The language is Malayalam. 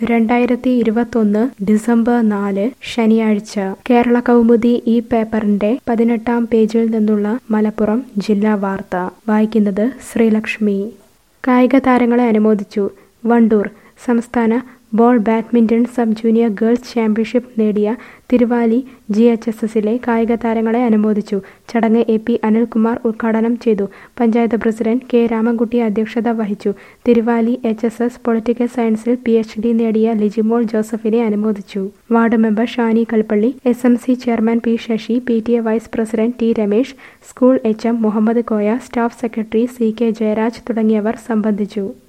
രണ്ടായിരത്തി ഇരുപത്തൊന്ന് ഡിസംബർ നാല് ശനിയാഴ്ച കേരള കൗമുദി ഈ പേപ്പറിന്റെ പതിനെട്ടാം പേജിൽ നിന്നുള്ള മലപ്പുറം ജില്ലാ വാർത്ത വായിക്കുന്നത് ശ്രീലക്ഷ്മി കായിക താരങ്ങളെ അനുമോദിച്ചു വണ്ടൂർ സംസ്ഥാന ball badminton sub junior girls championship നേടിയ തിരുവാലി ജി എച്ച് എസ് എസിലെ കായിക താരങ്ങളെ അനുമോദിച്ചു ചടങ്ങ് എ പി അനിൽകുമാർ ഉദ്ഘാടനം ചെയ്തു പഞ്ചായത്ത് പ്രസിഡന്റ് കെ രാമൻകുട്ടി അധ്യക്ഷത വഹിച്ചു Thiruvali H S S political സയൻസിൽ പി എച്ച് ഡി നേടിയ ലിജിമോൾ ജോസഫിനെ അനുമോദിച്ചു ward member Shani Kalpally S M C chairman P Sasi P T A vice president T Ramesh school H M Muhammad Koya staff secretary C K Jayaraj തുടങ്ങിയവർ സംബന്ധിച്ചു